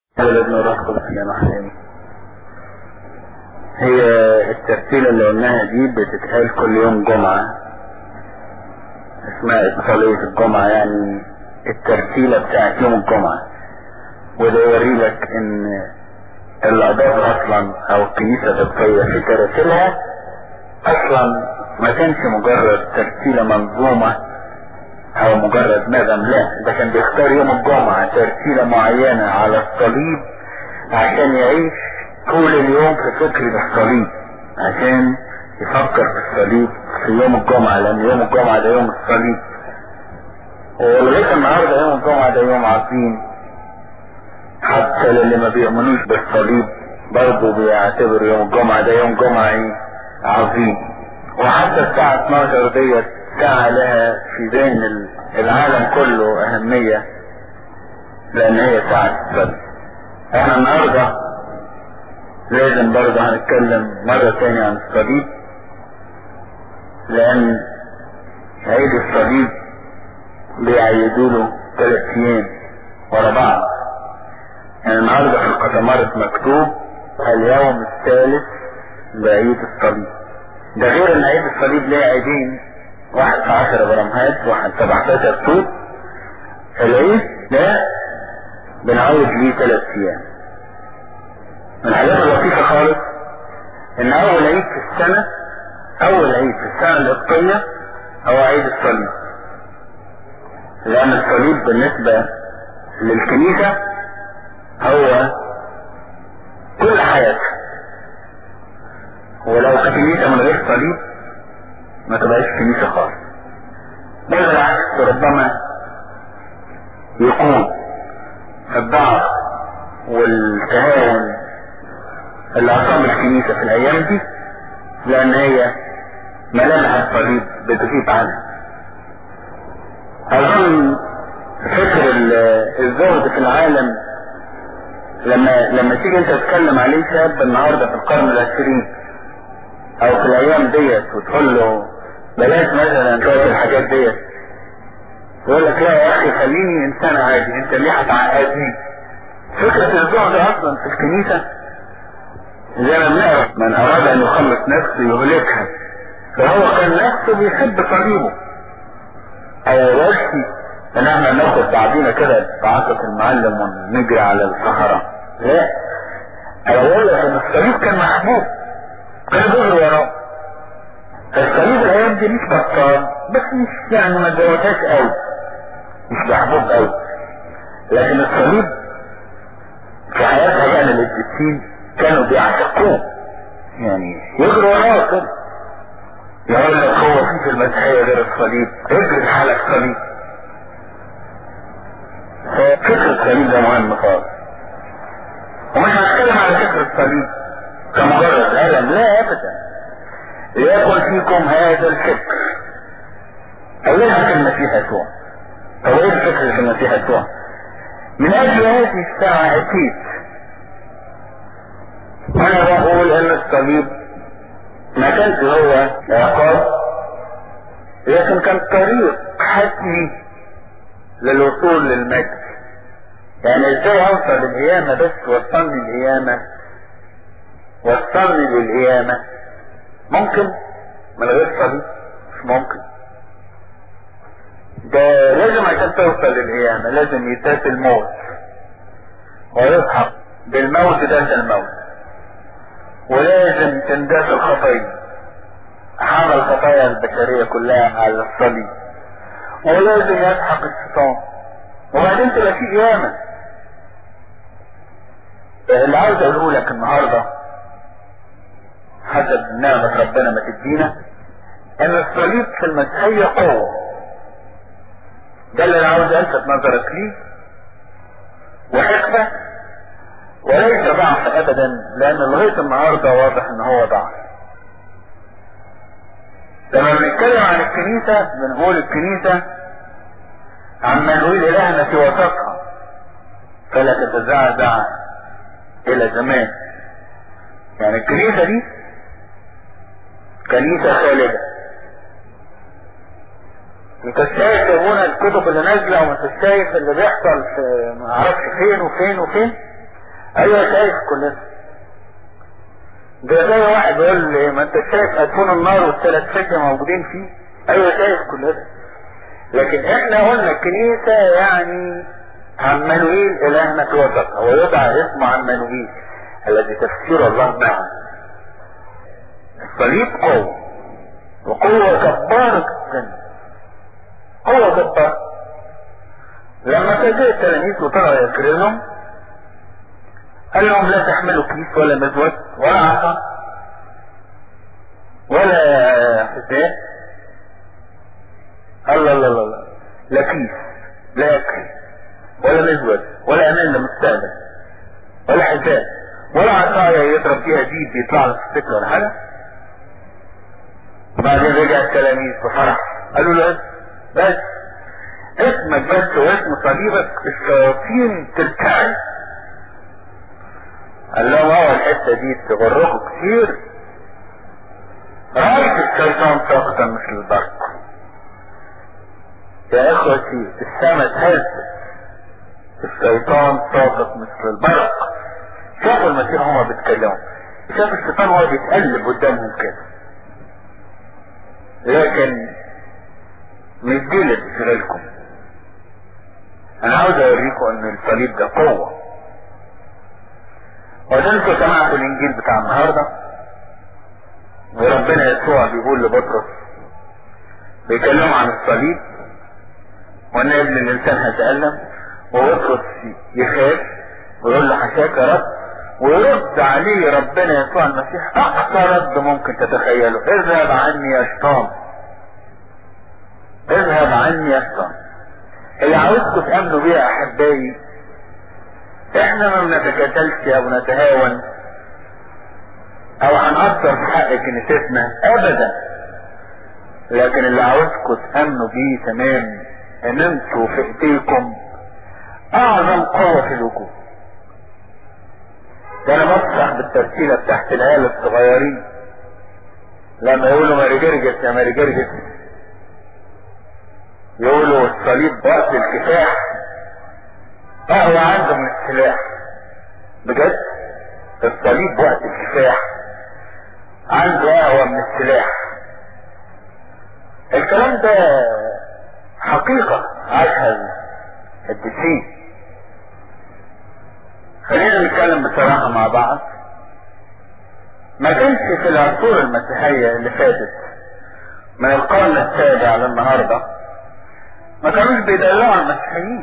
ولد نروح كل محلين هي الترتيلة اللي قلناها دي بتتقال كل يوم جمعة اسمها صلية الجمعة يعني الترتيلة بتاعت يوم الجمعة وده يوري لك ان الأضاف اصلا او الكنيسة القبطية في ترتيلها اصلا ما كانش مجرد ترتيلة منظومة او مجرد نغم لا ده كان بيختار يوم الجمعة ترتيلة معينة على الصليب عشان يعيش طول اليوم في فكر الصليب عشان يفكر في الصليب في يوم الجمعة لان يوم الجمعة ده يوم الصليب ولغاية النهاردة يوم الجمعة ده يوم عظيم حتى للي ما بيؤمنوش بالصليب برضه بيعتبروا يوم الجمعة ده يوم جمعة ايه عظيم وحتى الساعة 12 ديت ساعة لها في ذهن العالم كله أهمية لأن هي ساعة الصليب احنا النهاردة لازم برضه هنتكلم مرة تانية عن الصليب لأن عيد الصليب بيعيدوا له ثلاث أيام ورا بعض يعني النهارده في القطمارة مكتوب اليوم الثالث لعيد الصليب ده غير ان عيد الصليب ليه عيدين واحد في عشرة برمهات واحد سبعتاشر توت العيد ده بنعود ليه ثلاث ايام من الحاجات اللطيفة خالص ان اول عيد في السنة اول عيد في السنة القبطية هو عيد الصليب لان الصليب بالنسبة للكنيسة هو كل حياتها ولو كنيسة من غير صليب ما تبقاش كنيسة خالص بل بالعكس ربما يكون الضعف والتهاون اللي أصاب الكنيسة في الأيام دي لأن هي ملامح الصليب بتغيب عنها أظن فكر الزهد في العالم لما لما تيجي انت تتكلم عليه شاب النهارده في القرن العشرين او في الايام ديت وتقول له بلاش مثلا شويه الحاجات ديت يقول لك لا يا اخي خليني انسان عادي انت ليه هتعقدني فكرة الزهد اصلا في الكنيسة زي ما بنعرف من اراد ان يخلص نفسه يهلكها فهو كان نفسه بيحب صليبه او يشفي ان احنا ناخد بعضينا كده بعصا المعلم ونجري على الصحراء لا انا بقول لك ان الصليب كان محبوب كان بيجري وراه الصليب الايام دي مش بطال بس مش يعني ما جوتهاش قوي مش محبوب قوي لكن الصليب في حياتها يعني القديسين كانوا بيعشقوه يعني يجروا وراه كده يقول لك هو في في المسيحية غير الصليب اجري حالك صليب ففكر الصليب ده مهم خالص ومش هنتكلم على فكر الصليب كمجرد ألم لا أبدا ليكن فيكم هذا الفكر أولها في المسيح يسوع طب ايه الفكر في المسيح يسوع من أجل هذه الساعة أكيد أنا بقول أن الصليب ما كانش هو عقاب لكن كان طريق حتمي للوصول للمجد يعني ازاي اوصل للقيامة بس وصلني القيامة وصلني للقيامة ممكن من غير صليب مش ممكن ده لازم عشان توصل للقيامة لازم يتاس الموت ويسحق بالموت داس الموت ولازم تنداس الخطية حمل الخطايا البشرية كلها على الصليب ولازم يسحق الشيطان وبعدين تبقى في قيامة اللي عاوز اقوله لك النهاردة حسب نعمة ربنا ما تدينا ان الصليب في المسيحية قوة ده اللي انا عاوز الفت نظرك ليه وحكمة وليس ضعف ابدا لان لغاية النهاردة واضح ان هو ضعف لما بنتكلم عن الكنيسة بنقول الكنيسة عما نقول إلهنا في وسطها فلا تتزعزع إلى زمان يعني الكنيسة دي كنيسة خالدة انت شايف يا الكتب اللي نازلة وانت شايف اللي بيحصل في ما اعرفش فين وفين وفين ايوه شايف كل ده ده زي واحد يقول لي ما انت شايف اتون النار والثلاث فتية موجودين فيه ايوه شايف كل ده لكن احنا قلنا الكنيسة يعني عمانوئيل الهنا في وسط هو يدعى اسمه عمانوئيل الذي تفسير الله معه الصليب قوة وقوة جبارة جدا قوة جبارة لما تجي التلاميذ وطلعوا يكرزهم قال لهم لا تحملوا كيس ولا مزود ولا عصا ولا حذاء الله الله الله لا كيس لا اكل ولا مزود ولا امان لمستقبل ولا حذاء ولا عصاية يضرب فيها جيب بيطلع له في السكة ولا حاجة وبعدين رجع التلاميذ بفرح قالوا له بس اسمك بس واسم صليبك الشياطين ترتعد قال لهم اه الحتة دي تغركم كتير رأيت الشيطان ساقطا مثل البرق يا اخوتي السماء اتهزت الشيطان ساقط مثل البرق شافوا المسيح هما بيتكلموا شاف الشيطان هو بيتقلب قدامهم كده لكن مش دي اللي بتشغلكم انا عاوز اوريكم ان الصليب ده قوه وانتوا سمعتوا الانجيل بتاع النهارده وربنا يسوع بيقول لبطرس بيكلموا عن الصليب وان ابن الانسان هيتألم وبطرس يخاف ويقول له حشاك يا رب ويرد عليه ربنا يسوع المسيح اقصى رد ممكن تتخيله اذهب عني يا شيطان اذهب عني يا شيطان اللي عاوزكم تامنوا بيها احبائي احنا ما بنتكاتلش او نتهاون او هنأثر في حق كنيستنا ابدا لكن اللي عاوزكم تامنوا بيه تمام ان انتوا في ايديكم اعظم قوة في الوجود ده انا بفرح بالترتيبة بتاعت العيال الصغيرين لما يقولوا ماري جرجس يا ماري جرجس يقولوا الصليب وقت الكفاح اقوى عنده من السلاح بجد الصليب وقت الكفاح عنده اقوى من السلاح الكلام ده حقيقة عاشها الدسين خلينا نتكلم بصراحة مع بعض ما كانش في العصور المسيحية اللي فاتت من القرن السابع للنهاردة ما كانوش بيدلعوا المسيحيين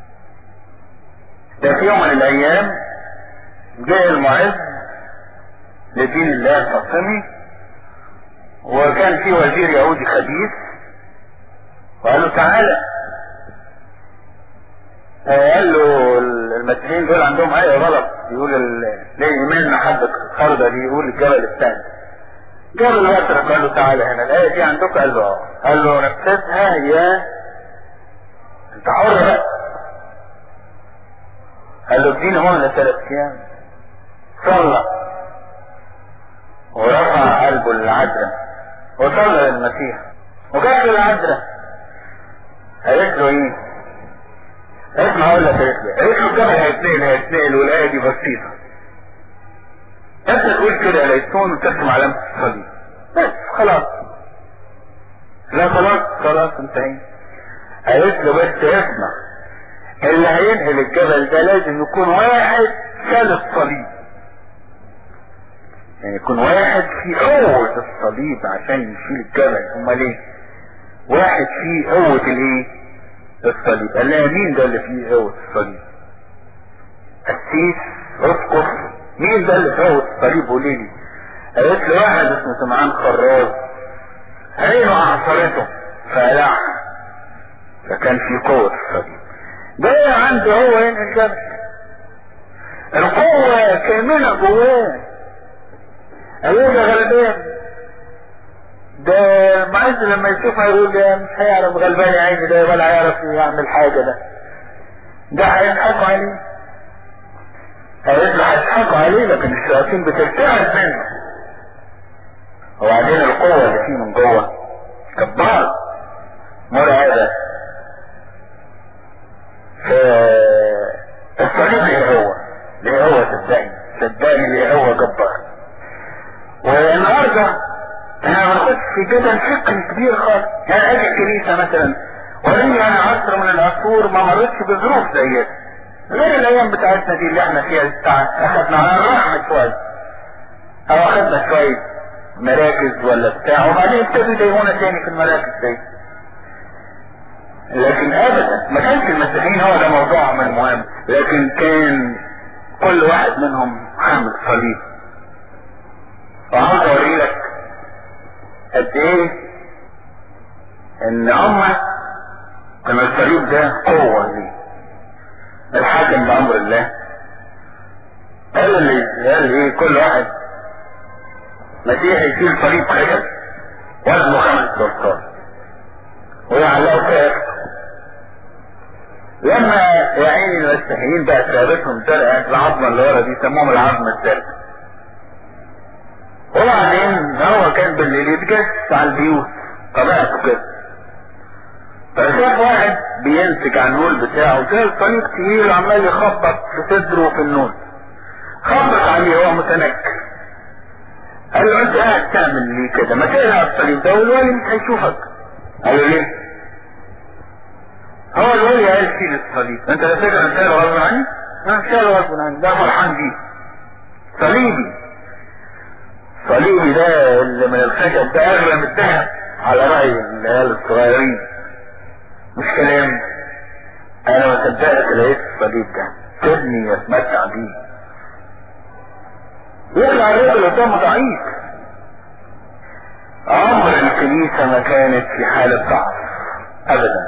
ده في يوم من الايام جاء المعز لدين الله الفاطمي وكان في وزير يهودي خبيث وقال له تعالى قال له المسيحيين دول عندهم آية غلط يقول ليه يمين حبة خردة دي يقول الجبل الثاني جاب الوتر قال له تعالى هنا الآية دي عندك قال له اه قال له نفذها يا انت حر بقى قال له اديني هون ثلاث ايام صلى ورفع قلبه للعذراء وصلى للمسيح وجات له العذراء قالت له ايه؟ اسمع اقول لك قالت له قالت له الجبل هيتنقل هيتنقل والايه دي بسيطه انت تقول كده ليسون وترسم علامه الصليب بس خلاص لا خلاص خلاص انتهينا قالت له بس اسمع اللي هينقل الجبل ده لازم يكون واحد شال الصليب يعني يكون واحد في قوة الصليب عشان يشيل الجبل امال ايه واحد فيه قوة الايه الصليب قال لها مين ده اللي فيه قوة الصليب قسيس اسقف مين ده اللي فيه قوة الصليب قولي لي قالت له واحد اسمه سمعان خراز عينه اعصرته فقلعها فكان في قوة الصليب ده عنده هو هنا الجبل القوة كاملة جواه قالوا ده غلبان ده معز لما يشوفها يقول ده مش هيعرف غلبان يا عيني ده ولا هيعرف يعمل حاجة ده ده هيضحكوا عليه قالت له هيضحكوا عليه لكن الشياطين بترتعب منه وبعدين القوة اللي فيه من جوه جبار مرعبة الصليب ايه هو ليه هو صدقني صدقني ليه هو جبار والنهارده انا بخش في جدل فقهي كبير خالص يعني اجي الكنيسه مثلا ولي انا عصر من العصور ما مرتش بظروف زي غير الايام بتاعتنا دي اللي احنا فيها بتاع اخدنا على الرحمه شويه او اخدنا شويه مراكز ولا بتاع وبعدين ابتدوا يضايقونا تاني في المراكز دي لكن ابدا ما كانش المسيحيين هو ده موضوعهم المهم لكن كان كل واحد منهم حامل صليب وعاوز اوري لك قد ايه ان هم كان الصليب ده قوة ليه الحاكم بامر الله قال لي قال ايه كل واحد مسيحي يشيل صليب خشب وزنه خمس دولار ويعلقوا كيف لما يا عيني المسيحيين بقت رقبتهم زرقاء العظمه اللي ورا دي سموهم العظمه الزرقاء وبعدين هو كان بالليل يتجسس على البيوت طبيعته كده فشاف واحد بينسج على النول بتاعه شايل صليب تقيل وعمال يخبط في صدره وفي النول خبط عليه هو متنكر قال له انت قاعد تعمل ليه كده ما تقلع الصليب ده والولي مش هيشوفك قال له ليه هو الولي قال شيل الصليب انت لا فاكر انت شايله غصب عني؟ انا شايله غصب عني ده فرحان بيه صليبي صليبي ده اللي من الخشب ده اغلى من الذهب على رأي العيال الصغيرين مش كلام انا ما صدقت لقيت الصليب ده سيبني يتمتع بيه يطلع الراجل قدامه ضعيف عمر الكنيسة ما كانت في حالة ضعف ابدا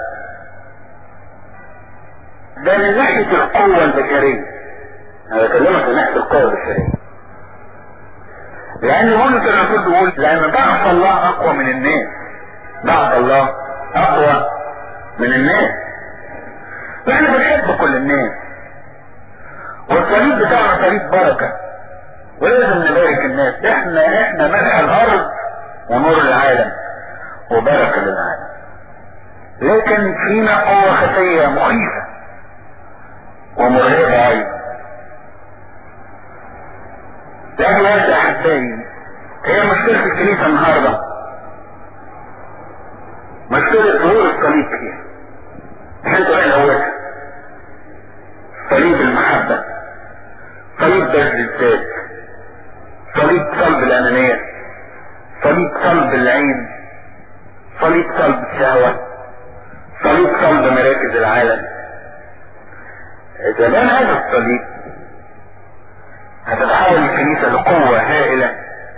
ده من ناحية القوة البشرية انا بكلمك من ناحية القوة البشرية لان بولس الرسول بيقول لان ضعف الله اقوى من الناس ضعف الله اقوى من الناس واحنا بنحب كل الناس والصليب بتاعنا صليب بركه ولازم نبارك الناس احنا احنا ملح الارض ونور العالم وبركة للعالم لكن فينا قوة خفية مخيفة ومرهبة ايضا لكن يا احبائي هي مشكلة الكنيسة النهاردة مشكلة ظهور الصليب فيها انتوا ايه اولها صليب المحبة صليب بذل الذات صليب صلب الأنانية صليب صلب العين صليب صلب الشهوة صليب صلب مراكز العالم إذا كان هذا الصليب هتتحول الكنيسة لقوة هائلة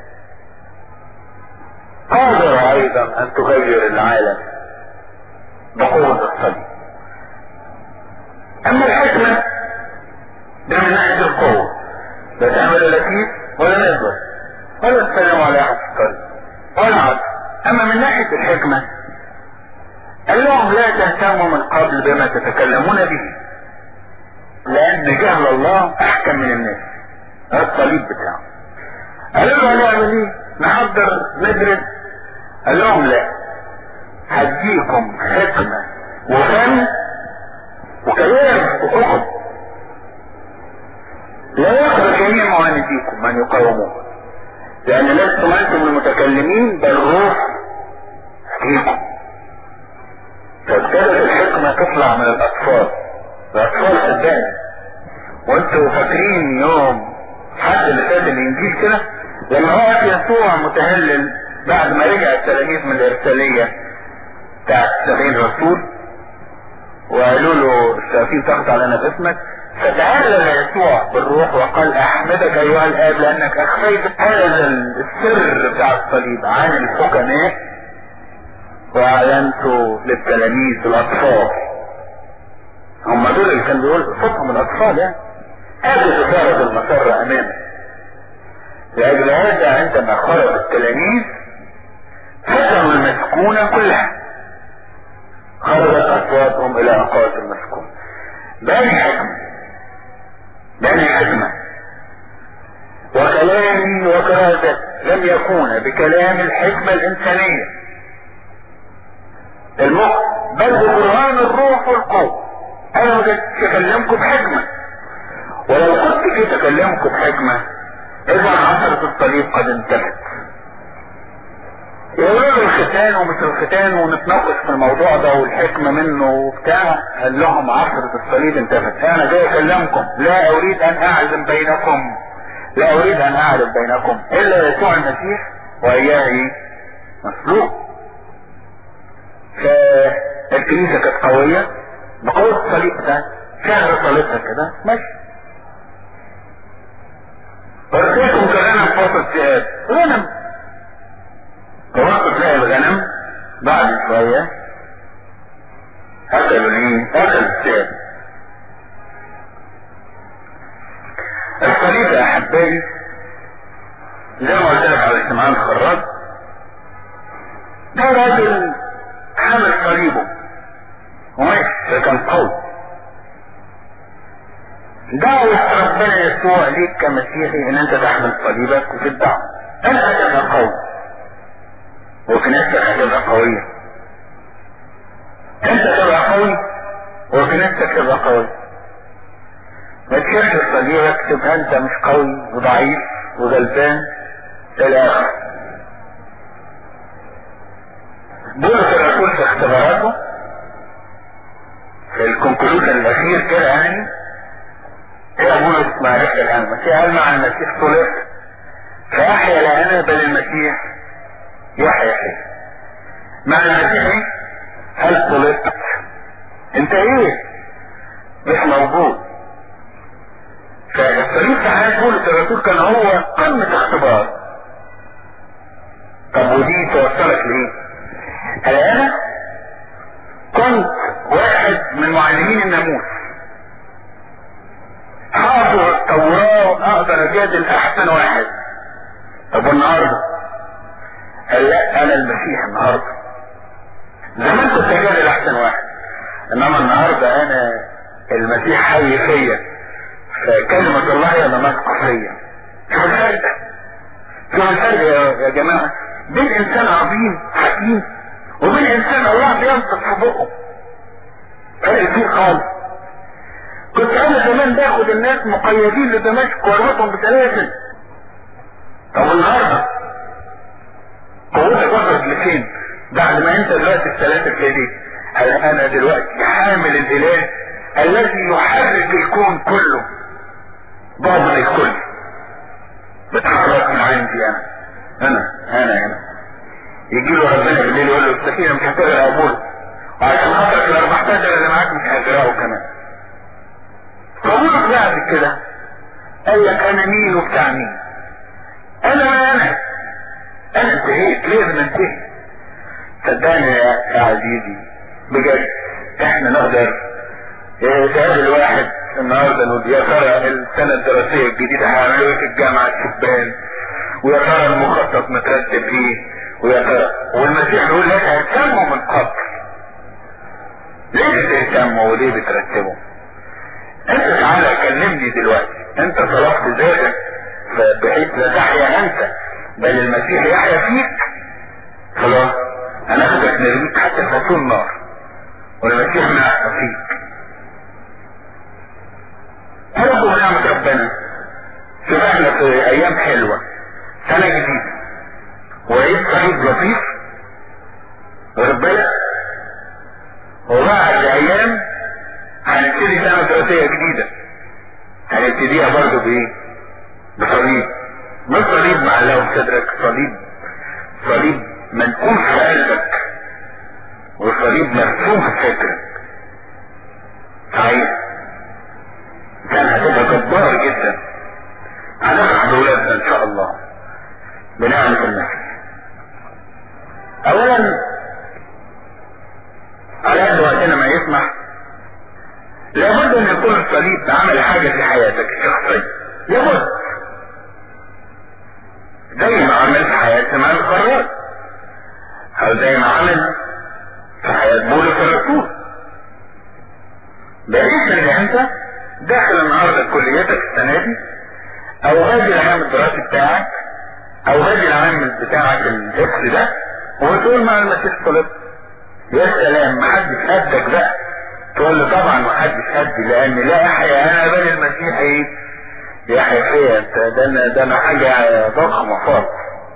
قادرة أيضا أن تغير العالم بقوة الصليب أما الحكمة ده من ناحية القوة لا تعمل لطيف ولا نزل ولا تسلم على احد في الطريق ولا عدل اما من ناحية الحكمة قال لهم لا تهتموا من قبل بما تتكلمون به لان جهل الله احكم من الناس هذا الصليب بتاعه قالوا له هنعمل ايه نحضر ندرس قال لهم لا هديكم حكمة وفن وكلام وحكم لا يقبل جميع معانديكم من يقاوموه لأن لستم أنتم المتكلمين بل روح فيكم فابتدت الحكمة تطلع من الأطفال الأطفال صدقني وانتوا فاكرين يوم حد اللي فات الإنجيل كده لما وقف يسوع متهلل بعد ما رجع التلاميذ من الإرسالية بتاعت سبعين رسول وقالوا له الشياطين تاخد على نفسك فتعلل يسوع بالروح وقال احمدك ايها الاب لانك اخفيت هذا السر بتاع الصليب عن الحكماء واعلنته للتلاميذ الاطفال هم دول اللي كان بيقول صوتهم الاطفال يعني هذه تفارض المسرة امامك لاجل هذا عندما خرج التلاميذ فتحوا المسكونة كلها خرجت اصواتهم الى اقاصي المسكونة بني حكمة بني حكمة وكلامي وكرازة لم يكون بكلام الحكمة الإنسانية المخ بل ببرهان الروح والقوة أنا ما أكلمكم بحكمة ولو كنت جيت اكلمكم بحكمة اذا عصرة الصليب قد انتهت يقولوا الختان ومش الختان ونتناقش في الموضوع ده والحكمة منه وبتاع قال لهم عصرة الصليب انتهت انا جاي اكلمكم لا اريد ان اعزم بينكم لا اريد ان اعرف بينكم الا يسوع المسيح واياه ايه مسلوق فالكنيسة كانت قوية بقوة الصليب ده شهر صليبها كده ماشي ورثيكم كغنم فوق الذئاب غنم توقف تلاقي الغنم بعد شوية اكلوا ايه اكل الذئاب الصليب يا احبائي زي ما قلت لك على سمعان الخراج ده راجل حمل صليبه وماشي كان قوي دعوة ربنا يسوع ليك كمسيحي ان انت تحمل صليبك وفي الدعوة انت هتبقى قوي وفي نفسك هتبقى قوية انت تبقى قوي وفي نفسك تبقى قوي ما تشيلش صليبك تبقى انت مش قوي وضعيف وغلبان الى اخره بولس الرسول في اختباراته في الكونكلوجن الاخير كده يعني هي بولس معرفة الان المسيح قال مع المسيح طلق فاحيا لا انا بل المسيح يحيا فيه مع المسيح هل طلقت انت ايه مش موجود فالصليب في حياة بولس الرسول كان هو قمة اختبار طب ودي توصلك ليه هل انا كنت واحد من معلمين الناموس حافظ التوراة واقدر اجادل احسن واحد طب والنهارده قال لا انا المسيح النهارده زمان كنت اجادل احسن واحد انما النهارده انا المسيح حي فيا فكلمة الله هي اللي ماسكه فيا شو الفرق؟ شو الفرق يا, يا جماعة؟ بين انسان عظيم حكيم وبين انسان الله بينطق في بقه فرق كتير خالص كنت انا زمان باخد الناس مقيدين لدمشق واربطهم بسلاسل طب النهارده قوتك وصلت لفين؟ بعد ما انت دلوقتي السلاسل في ايديك هل انا دلوقتي حامل الاله الذي يحرك الكون كله ضامن الكل بتحرك من عندي انا انا انا هنا يجي له ربنا بالليل يقول له السفينه مش هتغرق ابوه وعشان خاطرك ال 14 اللي معاك مش هيغرقوا كمان فبولس بعد كده قال لك انا مين وبتاع مين انا ما انا انا انتهيت ليه بننتهي صدقني يا يا عزيزي بجد احنا نقدر تقابل واحد النهارده نقول يا ترى السنه الدراسيه الجديده هيعملوا ايه في الجامعه الشبان ويا ترى المخطط مترتب ايه ويا ترى والمسيح يقول لك اهتموا من قبل ليه بتهتموا وليه بترتبوا انت تعالى كلمني دلوقتي انت طلبت ذاتك بحيث لا تحيا انت بل المسيح يحيا فيك خلاص انا اخدك نرميك حتى في طول النار والمسيح معك فيك هربوا نعمة ربنا شوف احنا في ايام حلوة سنة جديدة وعيد سعيد لطيف واخد بالك وبعد ايام هنبتدي سنة دراسية جديدة هنبتديها برضه بايه؟ بصليب مش صليب معلقه في صدرك صليب صليب منقوش في قلبك وصليب مرسوم في فكرك صحيح كان هتبقى جبار جدا هنفرح بولادنا ان شاء الله بنعمة النفس اولا على قد وقتنا ما يسمح لابد ان يكون الصليب عمل حاجة في حياتك الشخصية لابد زي ما عمل في حياة سمعان القرار او زي ما عمل في حياة بولس الرسول بحيث ان انت داخل النهارده كليتك السنه دي او غادي العام الدراسي بتاعك او غادي العام بتاعك الاكس ده وتقول مع المسيح طلب يا سلام محدش قدك بقى تقول له طبعا محدش قدي لان لا احيا انا بل المسيح ايه يا حيفية انت ده انا ده انا حاجة ضخمة خالص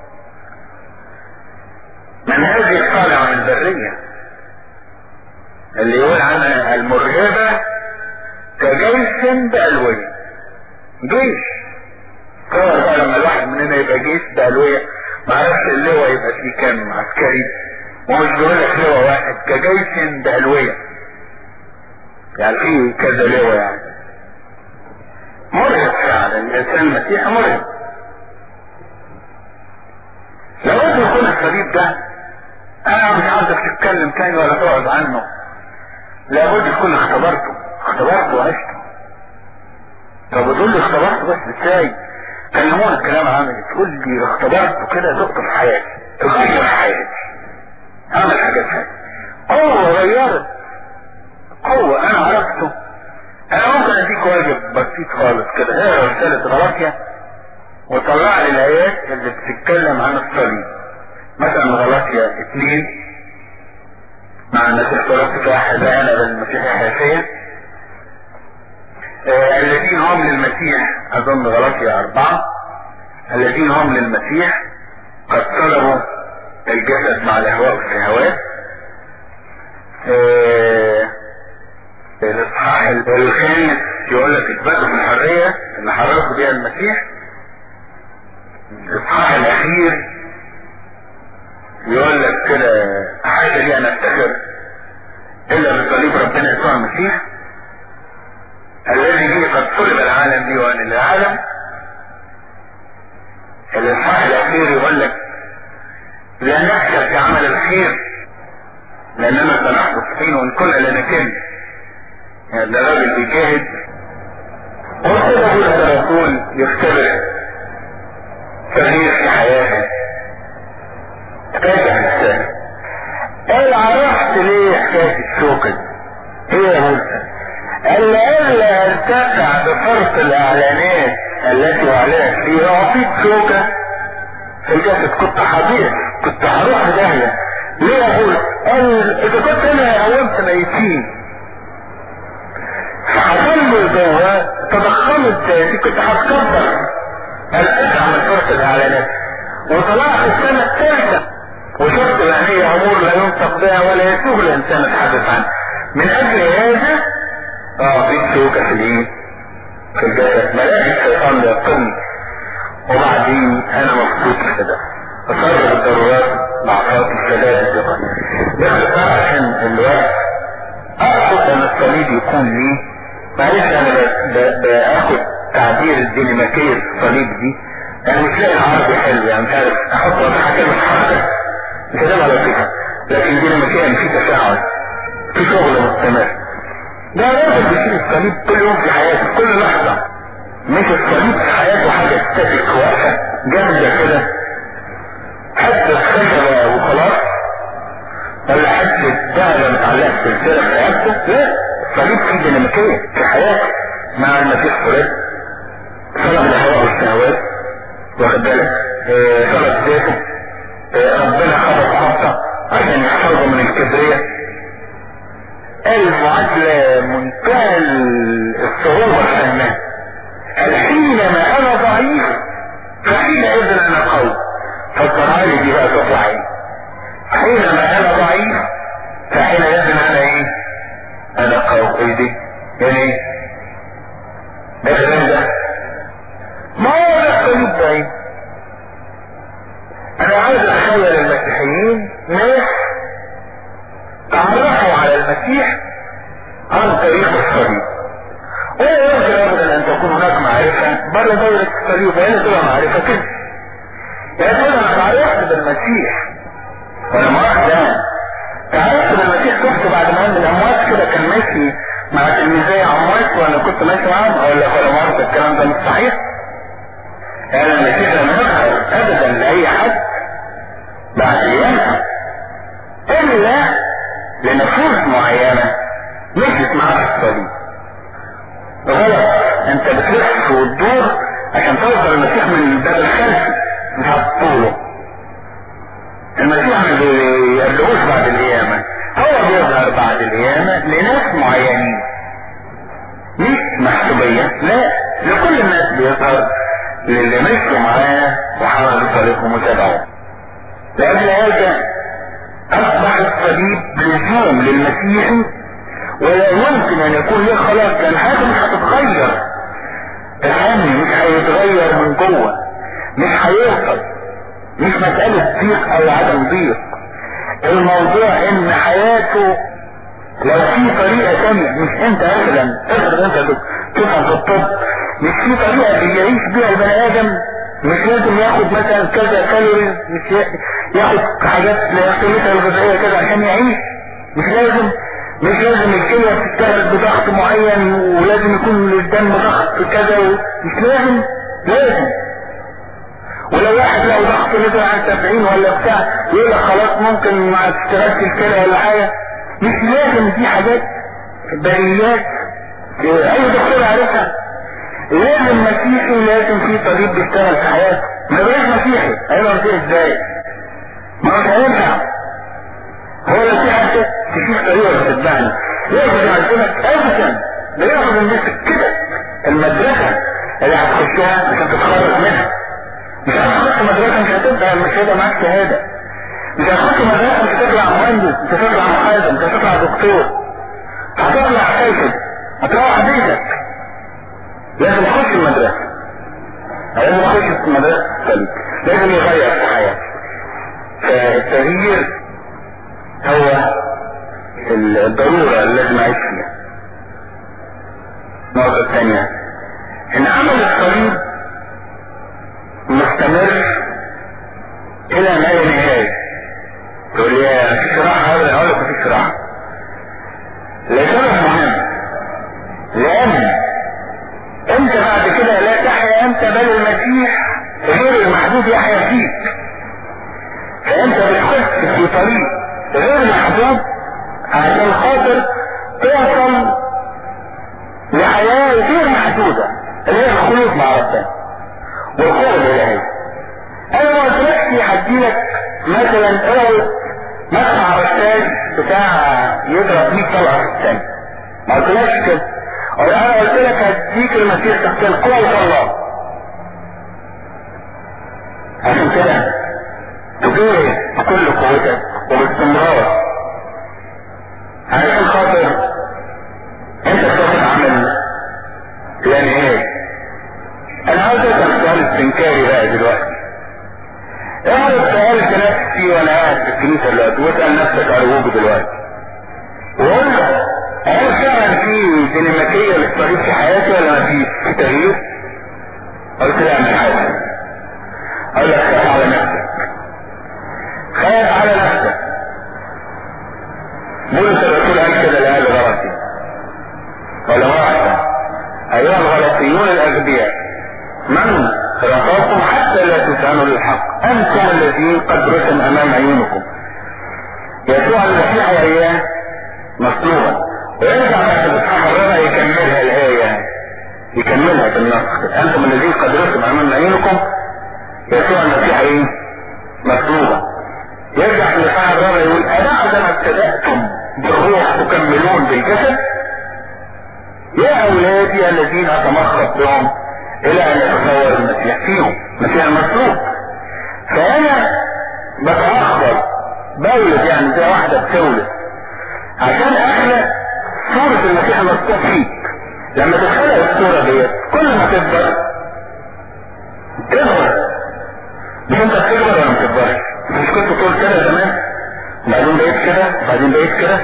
من هذه الطالع من البرية اللي يقول عنها المرهبة كجيش بألوية جيش تصور بقى لما الواحد مننا يبقى جيش بألوية ما عرفش اللواء يبقى فيه كام عسكري ومش بيقول لك لواء واحد كجيش بألوية يعني في كذا لواء يعني مرهب فعلا الانسان المسيحي مرهب لابد يكون الصليب ده انا مش عاوزك تتكلم تاني ولا تقعد عنه لابد تكون اختبرته اختبرته وعشته طب وتقول لي اختبرته بس ازاي كلمونا الكلام عامل تقول لي اختبرته كده دقته في حياتي تغير حياتي اعمل حاجات حاجة قوة غيرت قوة انا عرفته انا ممكن اديك واجب بسيط خالص كده اقرا رسالة غلاطيا وطلع لي الايات اللي بتتكلم عن الصليب مثلا غلاطيا اثنين مع المسيح ثلاثة واحد انا بالمسيح حيثية آه الذين هم للمسيح اظن غلاطيا اربعة الذين هم للمسيح قد طلبوا الجسد مع الاهواء والشهوات آه الاصحاح الخامس يقول لك اثباتوا في الحرية اللي حرروا بيها المسيح الاصحاح الاخير يقول لك كده حاجة لي انا افتخر الا بصليب ربنا يسوع المسيح الذي به قد صلب العالم لي وانا للعالم الاصحاح الاخير يقول لك لا نخشى في عمل الخير لاننا سنحدث حين وان كنا لنكن يعني ده راجل بيجاهد وكده بيقول الرسول يختبر تغيير في حياته راجع نفسها قال عرفت ليه حكاية الشوكة ايه يا موسى قال لئلا ارتفع بفرط الاعلانات التي اعلنت فيها اعطيت شوكة في الجسد كنت حضير كنت هروح في داهية ليه اقول قال اذا كنت انا قومت ميتين فحصل جوه تضخمت ذاتي كنت هتكبر الاسع من فرط الاعلانات وطلعت السنة الثالثة وشفت ما هي امور لا ينطق بها ولا يسوغ الانسان الحدث عنها من اجل هذا اه في شوكة في الايه في الجسد ملاك الشيطان يقتلني وبعدين انا مبسوط كده اصرف الضرورات ضعفات الشباب الثقة باختصار عشان الوقت اقصد ان الصليب يكون لي معلش انا باخد تعبير الديناميكية الصليب دي انا مش لاقي العربي حلو يعني مش عارف احط حاجة مش حاجة مش هتبقى على فكرة لكن ديناميكيا في تفاعل في شغل مستمر ده راجل بيشيل الصليب كل يوم في حياته كل لحظة مش الصليب في حياته حاجة ستاتيك واقفة جامدة كده حتة خشبة وخلاص ولا حتة دهلة متعلقة سلسلة في رقبته لا الصليب فيه ديناميكية في حياته مع المسيح فرد صلب الهواء والشهوات واخد بالك صلب ذاته ربنا خبط خبطة عشان يحفظه من الكبرية المعادلة منتهى الصعوبة فهمها حينما انا ضعيف فحينئذ انا قوي فالضرائب دي بقى تطلع ايه حينما انا ضعيف فحينئذ انا ايه انا قوي ايه دي يعني ايه ده كلام ده ما هو ده الصليب ده ايه انا عايز اتخيل المسيحيين ناس تعرفوا على المسيح عن طريق الصليب ولا يمكن ابدا ان تكون هناك معرفة بره دورة الصليب ولا تبقى معرفة كده يعني تقول انا تعرفت بالمسيح ولا مؤاخذة تعرفت بالمسيح شفته بعد ما من الاموات كده كان ماشي مع تلميذي اموات وانا كنت ماشي معاهم اقول لك ولا مؤاخذة الكلام ده مش صحيح يعني المسيح لم يظهر ابدا لاي حد بعد ايامها الا لنفوس معينة مشيت معاك الصليب غلط انت بتلف وتدور عشان توصل المسيح من الباب الخلفي مش هتطوله المسيح ما بيقابلهوش بعد القيامة هو بيظهر بعد القيامة لناس معينين مش محسوبية لا لكل الناس بيظهر للي مشوا معاه وحملوا طريقهم وتبعوه لأجل هذا أصبح الصليب لزوم للمسيحي ولا يمكن أن يكون له خلاص لأن حاجة مش هتتغير الهم مش هيتغير من جوه مش هيوصل مش مسألة ضيق أو عدم ضيق الموضوع إن حياته لو في طريقة تانية مش انت مثلا افرض انت تفهم في الطب مش في طريقة بيعيش بيها البني ادم مش لازم ياخد مثلا كذا كالوري مش ياخد حاجات لقيمتها الغذائية كذا عشان يعيش مش لازم مش لازم الكلية تشتغل بضغط معين ولازم يكون للدم ضغط كذا مش لازم لازم ولو واحد له ضغط نزل عن 70 ولا بتاع يقول لك خلاص ممكن ما تشتغلش الكلى ولا حاجه مش لازم دي حاجات بريات اي دكتور عارفها لازم مسيحي لازم في طبيب بيشتغل في حياته ما يبقاش مسيحي هيبقى مسيحي ازاي؟ ما هو هينفع هو لو في حد تشوف طريقه تتبعني ياخد يعلمك ابدا ده ياخد الناس كده المدرسه اللي هتخشها عشان تتخرج منها مش هتخش مدرسه مش هتبقى مش هيبقى معاك شهاده مش هتخش مدرسة مش هتطلع مهندس مش هتطلع محاسب مش هتطلع دكتور هتطلع كاتب هتروح بيتك لازم تخش المدرسة لازم تخش المدرسة السليم لازم يغير في حياتك فالتغيير هو الضرورة اللي لازم اعيش فيها النقطة الثانية ان عمل الصليب مستمر الى ما لا نهايه تقول لي في صراحة هذا اقول لك في صراحة لسبب مهم لان انت بعد كده لا تحيا انت بل المسيح غير المحدود يحيا فيك فانت بتخش في طريق غير محدود عشان خاطر توصل لحياة غير محدودة اللي هي الخلود مع ربنا والقوة الإلهية انا ما قلتلكش هديلك مثلا اول مقطع رشاش بتاع يضرب 100 طلقه في الثانيه ما قلتلكش كده انا قلت لك هديك المسيح تحت القوه الله عشان كده تجاهد بكل قوتك وباستمرار علشان خاطر انت تاخد عمل لا نهايه انا عاوز اسال سؤال استنكاري بقى دلوقتي اعرف سؤال في نفسي وانا قاعد في الكنيسه دلوقتي واسال نفسك ارجوك دلوقتي وقول له هل فعلا في ديناميكيه للطريق في حياتي ولا ما فيش في تغيير؟ قلت لا مش عارف اقول لك خاف على نفسك خاف على نفسك بولس الرسول قال كده لأهل غلطي ولا واحدة أيها الغلطيون الأغبياء من رفضتم حتى لا تسألوا للحق أنتم الذين قد رسم أمام عيونكم يسوع المسيح وإياه مصلوبا ويرجع بعد الإصحاح الرابع يكملها الآية يكملها في النص أنتم الذين قد رسم أمام عيونكم يسوع المسيح إيه؟ مصلوبا يرجع في الإصحاح الرابع يقول أبعدما ابتدأتم بالروح تكملون بالجسد يا أولادي الذين أتمخض بهم إلى أن يتصور المسيح فيهم المسيح المصلوب فأنا بتأخر بولد يعني زي واحدة بتولد عشان أخلق صورة المسيح المصلوب فيك لما تتخلق الصورة ديت كل ما تكبر تكبر مش انت بتكبر ولا ما بتكبرش مش كنت تقول كده زمان وبعدين بقيت كده وبعدين بقيت كده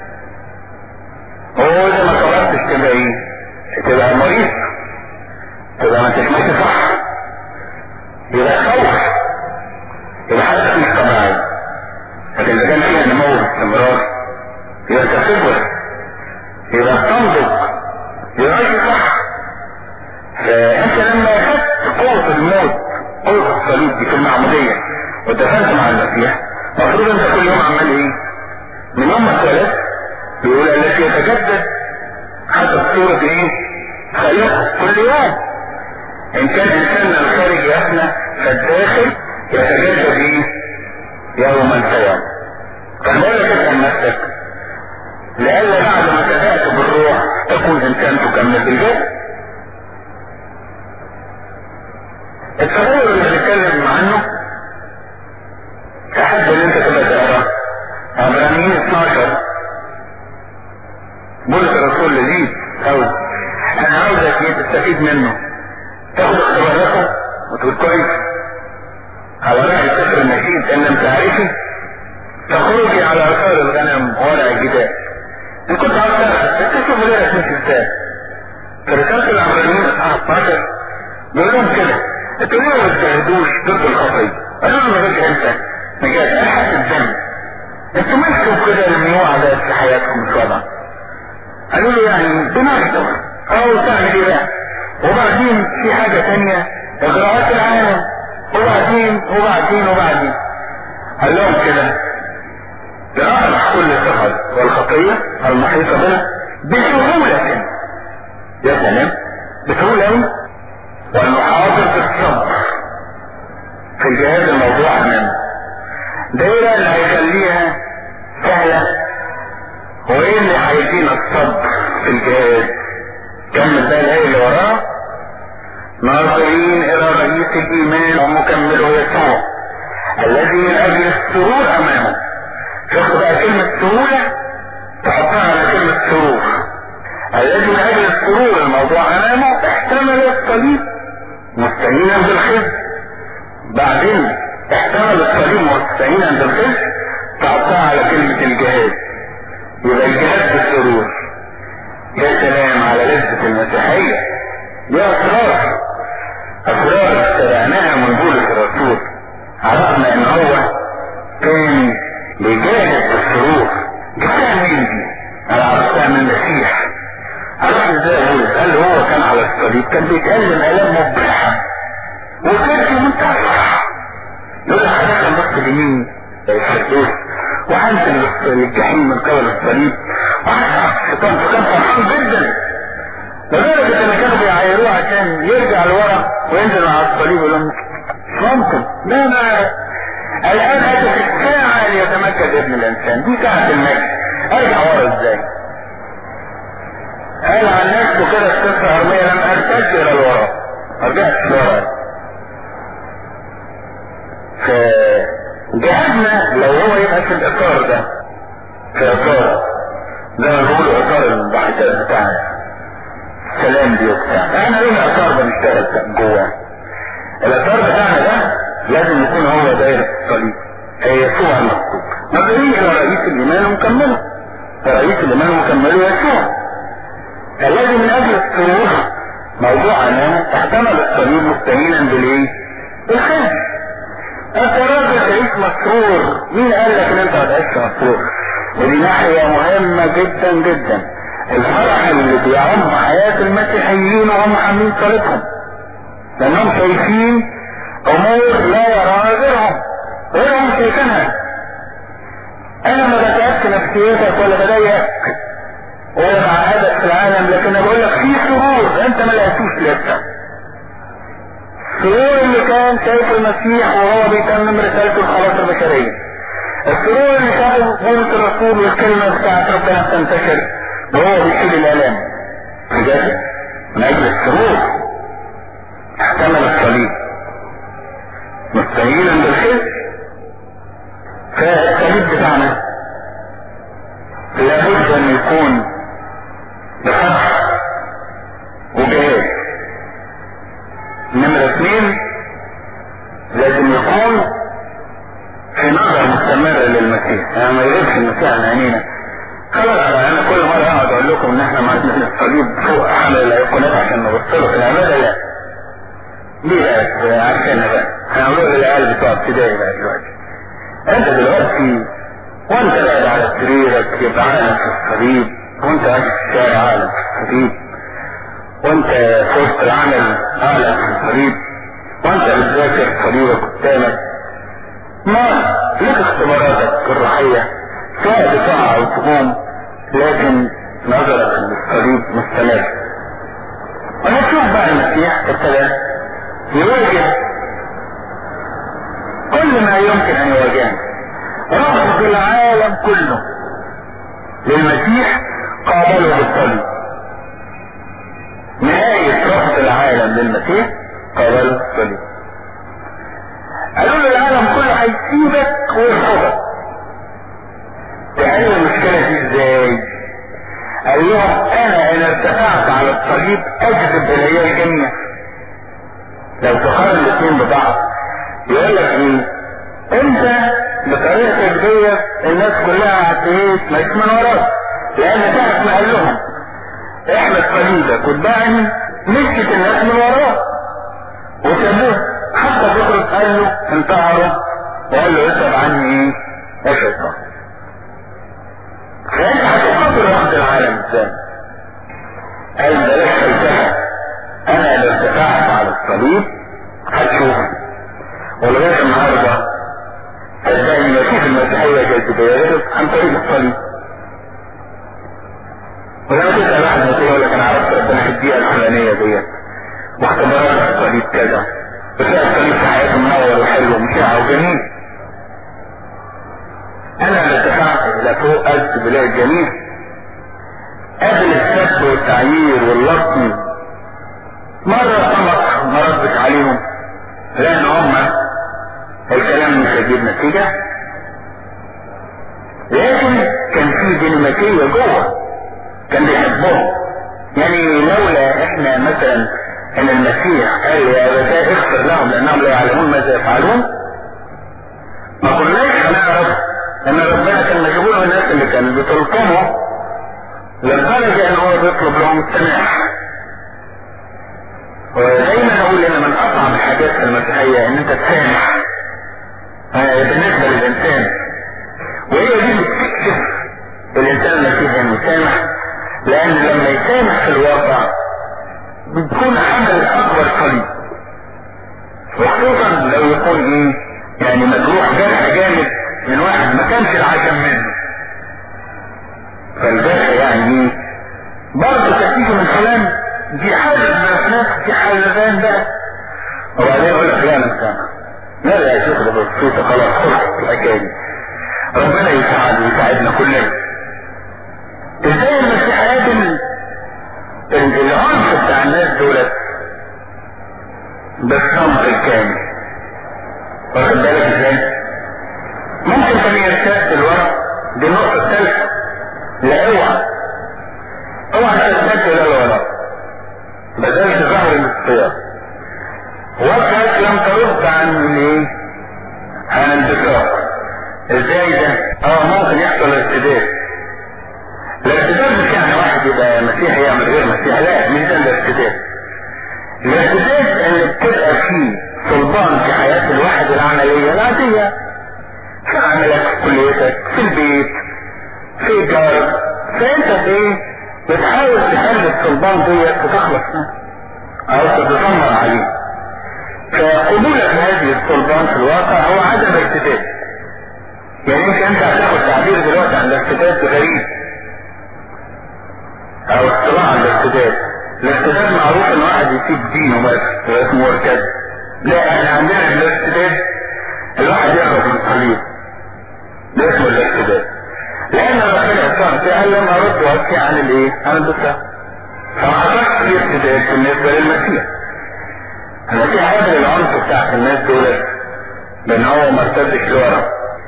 هو اذا ما كبرتش تبقى ايه تبقى مريض تبقى ما انتش ماشي صح يبقى خوف يبقى حاجه مش طبيعيه لكن اذا كان فيها نمو باستمرار يبقى انت تكبر يبقى تنضج يبقى ماشي صح فانت لما اخذت قوه الموت قوه الصليب دي في المعموديه ودخلت مع المسيح المفروض انت كل يوم عمال ايه من يوم ما اتولدت بيقول التي يتجدد حسب صورة ايه خلقه كل يوم ان كان انساننا الخارج يفنى فالداخل يتجدد ايه يوما فيوم فالمولى تسأل نفسك لألا بعد ما تبعت بالروح تكون انسان تكمل بالجسد التغير اللي بنتكلم عنه تحب ان انت تبقى تقرا عبرانيين 12 بولس الرسول لذيذ قوي انا عاوزك ايه تستفيد منه تاخد اختباراته وتقول كويس على رأي سفر النشيد ان لم تعرفي تخرجي على اثار الغنم ورع الجدال ان كنت عاوز تعرف تشوف غيرك مش ازاي في رسالة العبرانيين اصحاب 12 بيقول لهم كده انتوا ليه ما بتجاهدوش ضد الخطية؟ قالوا له ما بقاش انت مجال احد الذنب انتوا مالكم كده المنوع عادات في حياتكم مش وضع قالوا له يعني بنخدم او تعمل ايه بقى وبعدين في حاجة تانية اجراءات العالم وبعدين وبعدين وبعدين قال لهم كده لأطرح كل الثقل والخطية المحيطة بنا بسهولة يا سلام بسهولة أوي والمحاضر بالصبر في الجهاز الموضوع أمامه ده ايه بقى اللي هيخليها سهلة وايه اللي هيدينا الصبر في الجهاز كمل بقى الايه اللي وراه ناظرين الى رئيس الايمان ومكمله يسوع الذي من اجل السرور امامه شوفوا بقى كلمة سهولة تحطها على كلمة سرور الذي من اجل السرور الموضوع امامه احتمل الصليب مستعينا بالخزي بعدين احتمل الصليب مستعينا بالخزي تحطها على كلمة الجهاد يبقى الجهاد بالسرور يا سلام على لذة المسيحية يا اسرار اسرار اتبعناها من بولس الرسول عرفنا ان هو كان بيجاهد بالسرور جبتها منين دي؟ انا عرفتها من المسيح عرفت ازاي بولس قال هو كان على الصليب كان بيتألم الام مبرحة وكان في منتهى الفرح يقول لك هدخل بص اليمين الفردوس وهنزل للجحيم من قبل الصليب وهسحب الشيطان فكان فرحان جدا لدرجة ان كانوا بيعايروه عشان يرجع لورا وينزل على الصليب يقول لهم مش ممكن لا ما الان اتت الساعة ليتمكن ابن الانسان دي ساعة المجد ارجع ورا ازاي قال عن نفسه كده القصة ارمية لم ارتد الى الوراء ما رجعتش لورا فجهدنا لو هو يبقى في الاطار ده في اطار زي ما بيقولوا اطار المباحثات بتاعنا سلام دي وبتاع احنا لنا اطار بنشتغل جواه الاطار بتاعنا ده لازم يكون هو دايرة الصليب هي يسوع المكتوب نظرين الى رئيس الايمان ومكمله رئيس الايمان ومكمله يسوع الذي من اجل السرور موضوع امامه احتمل الصليب مستهينا بالايه؟ بالخير انت راجل تعيش مسرور مين قال لك ان انت هتعيش مسرور ودي ناحية مهمة جدا جدا الفرح اللي بيعم حياة المسيحيين وهم حاملين صليبهم لانهم شايفين امور لا يراها غيرهم غيرهم شايفينها انا ما بتأكد نفسيتك ولا بضايقك ولا بعقدك في العالم لكن انا بقول لك في سرور انت ما لقيتوش لسه السرور اللي كان شايف المسيح وهو بيتمم رسالته الخلاص البشرية السرور اللي شافه بولس الرسول والكلمة بتاعت ربنا بتنتشر وهو بيشيل الالام بجد من اجل السرور احتمل الصليب مستهينا بالخير فالصليب بتاعنا لابد ان يكون بفرح وجهاد نمرة اثنين لازم يكون في نظرة مستمرة للمسيح يعني ما يغيبش المسيح عن عينينا خلاص انا كل مرة اقعد اقول لكم ان احنا معنا الصليب فوق حمل الايقونات عشان نبص له في العبادة لا دي بقى عارفينها بقى هنقول للعيال بتوع ابتدائي بقى دلوقتي انت دلوقتي وانت قاعد على سريرك يبقى عالم في الصليب وانت قاعد في الشارع عالم في الصليب وانت في وسط العمل عالم في الصليب وانت بتذاكر صليبك قدامك ما لك اختباراتك الروحية سواء بسرعة او تقوم لكن نظرك للصليب مستمر ونشوف بقى المسيح ابتدى يواجه كل ما يمكن ان يواجهه رفض العالم كله للمسيح قابله بالصليب نهاية رفض العالم للمسيح قابله بالصليب هيسيبك ويرفضك تحل المشكلة دي ازاي قال لهم انا ان ارتفعت على الصليب اجذب الي الجنة لو تقارن الاثنين ببعض يقول لك ايه انت بطريقتك ديت الناس كلها هتعيش مش من وراك لان ساعة ما قال لهم احمد صليبك واتبعني مشيت الناس من وراه وسابوه حتى بطرس قال له انتهروا وقال له اسأل عني ايه يا شيطان فانت هتقابل رب العالم ازاي قال بلاش فلسفه انا لو ارتفعت على الصليب هتشوف ولغايه النهارده صدقني ما فيش المسيحيه جاذبيه غير عن طريق الصليب ولما تسال واحد مثلا يقول لك انا عرفت ربنا في الدقيقه الفلانيه ديت واختبارات الصليب كذا وتلاقي الصليب في حياته منور وحلو ومشاع وجميل انا ارتفعت الى فوق اجد بلاقي الجميع قبل السب والتعيير واللطم مرة طمط ما ردش عليهم لان هما الكلام مش هيجيب نتيجة لكن كان في ديناميكية جوه كان بيحبهم يعني لولا احنا مثلا ان المسيح قال يا ابتاء اغفر لهم لانهم لا يعلمون ماذا يفعلون ما كناش هنعرف ان ربنا كان مشغول الناس اللي كانت بتلطمه لدرجة ان هو بيطلب لهم السماح ودايما اقول ان من اصعب الحاجات في المسيحية ان انت تسامح بالنسبة للانسان وهي دي اللي بتكشف الانسان المسيحي انه يسامح لان لما يسامح في الواقع بتكون عمل اكبر صليب وخصوصا لو يكون ايه يعني مجروح جرح جامد من واحد ما كانش العشم منه فالجرح يعني ايه برضه تأتيجه من فلان دي حاجة ناس دي حاجة بقى وبعدين يقول لك لا انا مسامح لا لا يا شيخ ده بسيطة خلاص خلصت الحكاية دي ربنا يساعد ويساعدنا كلنا ازاي المسيح قابل العنف بتاع الناس دولت بالصمت الكامل واخد بالك ازاي؟ ممكن كان يرتد الورق دي النقطة الثالثة لا اوعى اوعى ترتد الى الورق بدلت ظهر الاختيار وقت لم ترد عن الايه؟ عن البكار ازاي ده؟ اه ممكن يحصل ارتداد الارتداد مش يعني واحد يبقى مسيحي يعمل غير مسيحي لا مش ده الارتداد الارتداد اللي بتبقى فيه صلبان في حياة الواحد العملية العادية في عملك في كليتك في البيت في جارك فانت ايه بتحاول تحل الصلبان ديت وتخلص منه او تتذمر عليه فقبولك هذه الصلبان في الواقع هو عدم ارتداد يعني مش انت هتاخد تعبير دلوقتي عن الارتداد غريب او اصطلاح عن الارتداد الارتداد معروف ان واحد يسيب دينه بس اسمه ارتد لا احنا عندنا الارتداد الواحد يهرب من الصليب ده اسمه الارتداد لان ربنا سبحانه قال لما ارد وابكي عن الايه؟ عن البكاء فما حصلش في ارتداد بالنسبه للمسيح المسيح قابل العنف بتاعت الناس دول لان هو ما ارتدش لورا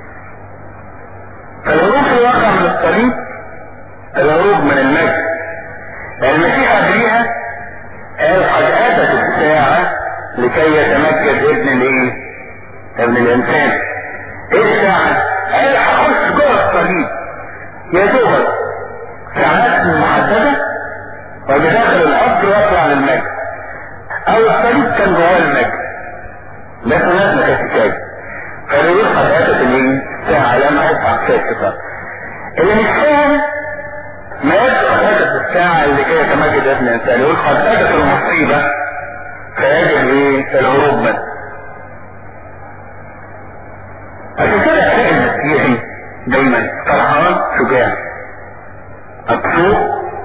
فالهروب في الواقع من الصليب الهروب من المجد المسيح قبليها قال قد اتت الساعة لكي يتمجد ابن الايه؟ ابن الانسان ايه الساعة؟ قال هخش جوه الصليب يا دوبك ساعات محددة وبداخل القبر واطلع للمجد او الصليب كان جواه المجد بس الناس ما كانتش شايفه فبيقول قد اتت الايه؟ الساعة لما اصحى فيها الكتاب اللي مش فاهم ما يدخل هدف الساعة اللي كي يتمجد ابن الانسان يقول قد اتت المصيبة فيجب ايه الهروب منه عشان كده الاقي المسيحي دايما فرحان شجاع مبسوط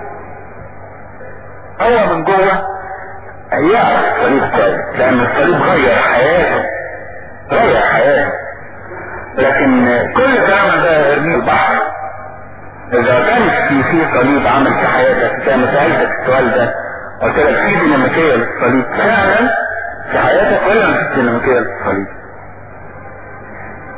هو من جوه يعرف الصليب كويس لان الصليب غير حياته غير حياته لكن كل كلام ده ارميه البحر اذا كانش في في صليب عمل في حياتك زي ما سالتك السؤال ده قلت لك في ديناميكيه للصليب فعلا في حياتك ولا مفيش ديناميكيه للصليب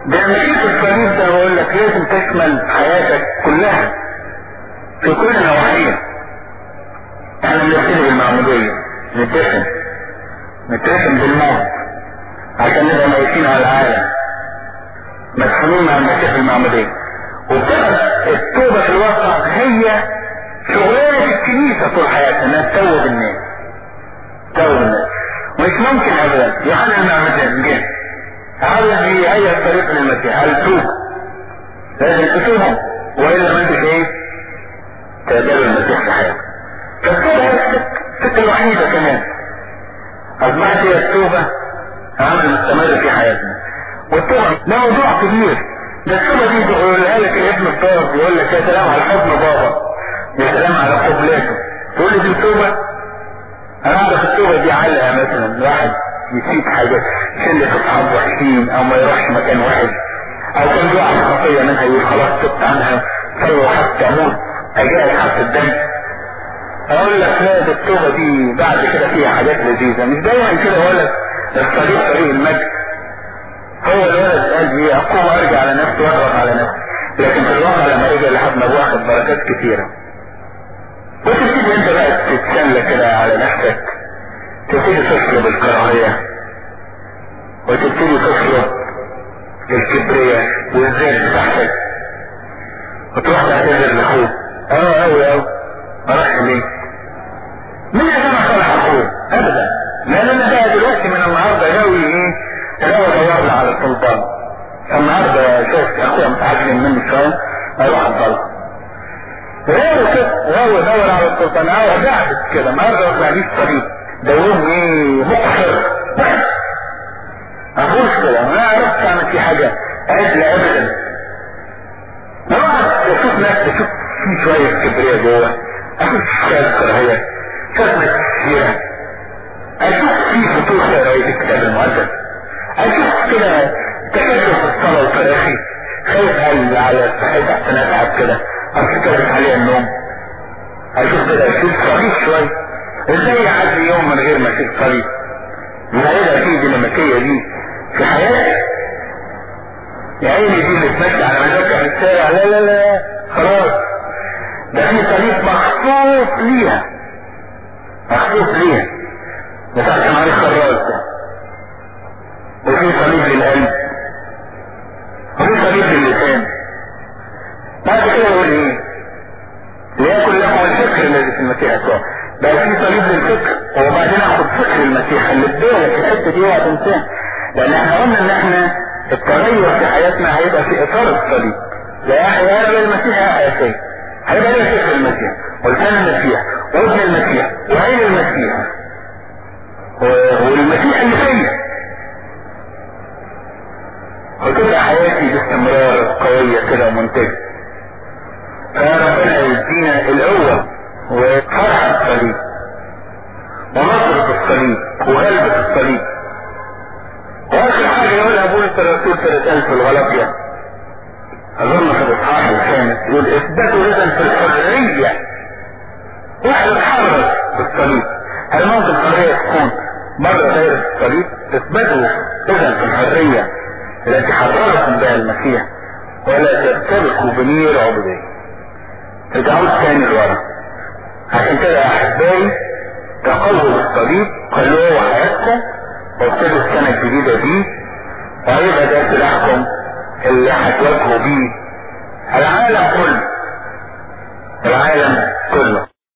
ده مشيت الصليب ده بقول لك لازم تشمل حياتك كلها في كل نواحيها احنا بنبتدي بالمعمودية نتسم نتسم بالموت عشان نبقى ميتين على العالم مدفونين مع المسيح في المعمودية وبتبقى التوبة في الواقع هي شغلانة الكنيسة طول حياتها انها تتوب الناس تتوب الناس مش ممكن ابدا يوحنا المعمدان جه عاوز يهيئ الطريق للمسيح قال توب لازم تتوبوا والا ما انتش ايه تقبلوا المسيح في حياتك فالتوبة هي الست الوحيدة كمان اصبحت هي التوبة عمل مستمر في حياتنا والتوبة ده موضوع كبير ده التوبة دي بيقولها لك الابن الطاهر يقول لك يا سلام على حضن بابا يا سلام على قبلاته تقول لي دي توبة انا اعرف التوبة دي علقة مثلا واحد يسيب حاجة شلة اصحاب وحشين او ما يروحش مكان وحش او كان بيقع في خطية منها يقول خلاص تبت عنها فلو حتى اموت اجاهل حتى الدم اقول لك لا ده التوبة دي بعد كده فيها حاجات لذيذة مش دايما كده اقول لك الطريق طريق المجد هو الولد قال لي اقوم ارجع على نفسي واضغط على نفسي لكن في الواقع لما رجع لحد ما واخد بركات كتيرة وتبتدي انت بقى تتسلى كده على نفسك تبتدي تطلب الكراهية وتبتدي تطلب الكبرياء والذات بتاعتك وتروح تعتذر لاخوك اه اوي اوي ما راحش ليه؟ مين يا جماعه صالح اخوه؟ ابدا لان انا بقى دلوقتي من النهارده غاوي ايه؟ غاوي ادور على السلطان النهارده شفت اخويا متعلم مني شويه اروح اتطلق غاوي كده غاوي ادور على السلطان اه قاعد كده النهارده واطلع ليش طريق ده يوم ايه مقصر اخوش كده ما عرفت اعمل فيه حاجه عدله ابدا اروح اشوف نفسي اشوف في شويه كبرياء جوه اشوف شويه كراهيه شويه كثيره اشوف في فتوح في قرايه الكتاب المقدس اشوف كده تكدس في الصلاه وتراخي خايف على على صحتي عشان اتعب كده افتكرت عليها النوم اشوف كده اشوف صليب شويه ازاي يعدي يوم من غير ما اشوف صليب العيله في ديناميكيه دي في حياتي يا عيني دي اللي تمشي على مزاجها في الشارع لا لا لا خلاص ده في صليب مخصوص ليها مخصوص ليها بتاع عليه خراج ده وفي صليب للقلب وفي صليب للسان بعد كده يقول ايه ليكن لكم الفكر الذي في المسيح يسوع بقى في صليب للفكر وبعدين اخد فكر المسيح اللي بدالك الحته دي اوعى تنساها لان احنا قلنا ان احنا التغير في حياتنا هيبقى في اطار الصليب لا يحيى ابن المسيح يحيى فيه هيبقى ليه فكر المسيح ولسان المسيح وابن المسيح وعين المسيح والمسيح اللي فيا وتبقى حياتي باستمرار قوية كده ومنتجة فربنا يدينا القوة وفرح الصليب ونصرة الصليب وغلبة الصليب واخر حاجة يقولها بولس الرسول في رسالة الغلطية اظن في الاصحاح الخامس يقول اثبتوا اذا في الحرية واحنا نتحرك بالصليب هل ممكن الحرية تكون مرة غير الصليب اثبتوا اذا في الحرية التي حرركم بها المسيح ولا ترتبكوا بنير عبودية رجعوا تاني لورا عشان كده يا احبائي تقووا بالصليب خلوه حياتكم وابتدوا السنة الجديدة دي وهيبقى ده سلاحكم اللي هتواجهوا بيه العالم كله العالم كله